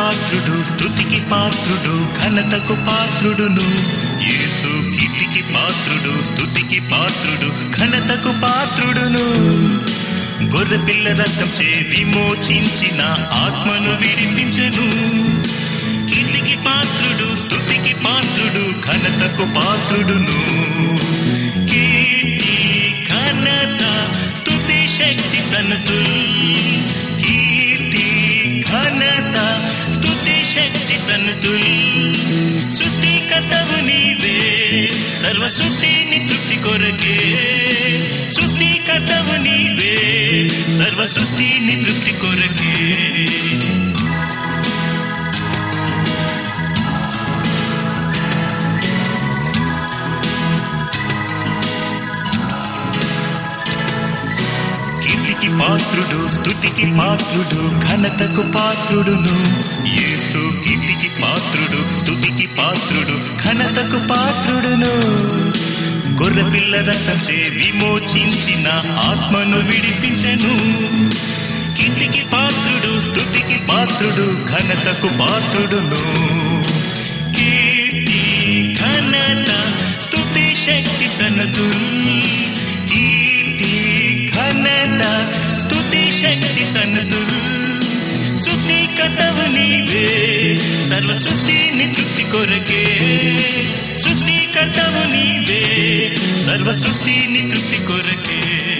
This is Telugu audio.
పాత్రుడు స్తుతికి పాత్రుడు ఘనతకు పాత్రుడును యేసు కీర్తికి పాత్రుడు స్తుతికి పాత్రుడు ఘనతకు పాత్రుడును గొర్రె పిల్ల రక్తం చే విమోచించిన ఆత్మను విడిపించెను కీర్తికి పాత్రుడు స్తుతికి పాత్రుడు ఘనతకు పాత్రుడును కీర్తి ఘనత స్తుతి శక్తి సనతుల్ కీర్తి ఘనత స్తుతి శక్తి సనతుల్ సృష్టికర్తవు నీవే సర్వ సృష్టిని తృప్తి కొరకే సృష్టికర్తవు నీవే సర్వ సృష్టిని తృప్తి కొరకే కీర్తికి పాత్రుడు స్తుతికి పాత్రుడు ఘనతకు పాత్రుడును యేసు కీర్తికి పాత్రుడు స్తుతికి పాత్రుడు ఘనతకు పాత్రుడును గొర్రె పిల్ల రక్తంచే విమోచించిన ఆత్మను విడిపించెను కీర్తికి పాత్రుడు స్తుతికి పాత్రుడు ఘనతకు పాత్రుడును కీర్తి ఘనత స్తుతి శక్తి సనతుల్ కీర్తి ఘనత స్తుతి శక్తి సనతుల్ సృష్టికర్తవు నీవే సర్వ సృష్టిని తృప్తి కొరకే సృష్టికర్తవు నీవే సర్వ సృష్టిని తృప్తి కొరకే